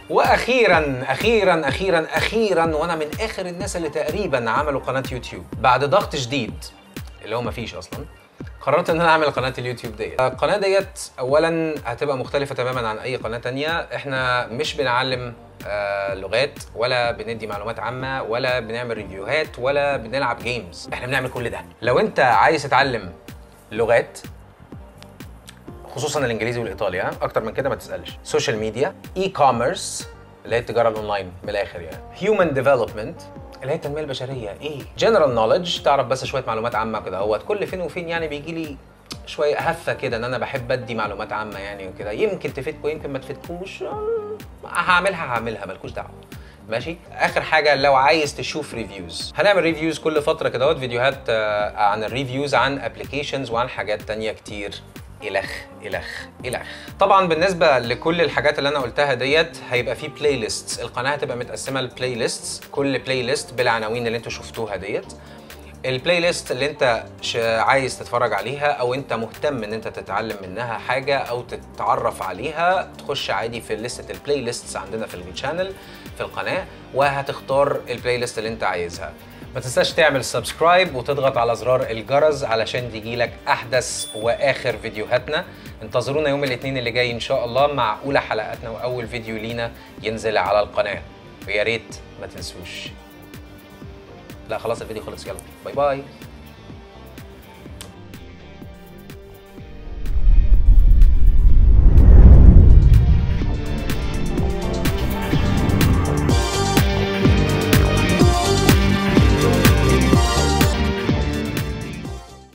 واخيرا اخيرا اخيرا اخيرا وانا من اخر الناس اللي تقريبا عملوا قناه يوتيوب بعد ضغط شديد اللي هو مفيش اصلا قررت ان انا اعمل قناه اليوتيوب ديت القناه ديت اولا هتبقى مختلفه تماما عن اي قناه تانية احنا مش بنعلم آه لغات ولا بندي معلومات عامه ولا بنعمل ريفيوهات ولا بنلعب جيمز احنا بنعمل كل ده لو انت عايز تتعلم لغات خصوصا الانجليزي والايطالي ها اكتر من كده ما تسالش سوشيال ميديا اي كوميرس اللي هي التجاره الاونلاين من الاخر يعني هيومن ديفلوبمنت اللي هي التنميه البشريه ايه جنرال نوليدج تعرف بس شويه معلومات عامه كده هو كل فين وفين يعني بيجي لي شويه هفه كده ان انا بحب ادي معلومات عامه يعني وكده يمكن تفيدكم يمكن ما تفيدكوش آه، هعملها هعملها مالكوش دعوه ماشي اخر حاجه لو عايز تشوف ريفيوز هنعمل ريفيوز كل فتره كده اهوت فيديوهات آه، عن الريفيوز عن ابلكيشنز وعن حاجات تانية كتير الخ الخ الخ طبعا بالنسبه لكل الحاجات اللي انا قلتها ديت هيبقى في بلاي ليست القناه هتبقى متقسمه لبلاي ليست كل بلاي ليست بالعناوين اللي انتوا شفتوها ديت البلاي ليست اللي انت ش- عايز تتفرج عليها او انت مهتم ان انت تتعلم منها حاجه او تتعرف عليها تخش عادي في لستة البلاي ليستس عندنا في الشانل في القناه وهتختار البلاي ليست اللي انت عايزها ما تنساش تعمل سبسكرايب وتضغط على زرار الجرس علشان تجيلك احدث واخر فيديوهاتنا انتظرونا يوم الاثنين اللي جاي ان شاء الله مع اولى حلقاتنا واول فيديو لينا ينزل على القناه ويا ريت ما تنسوش لا خلاص الفيديو خلص يلا باي باي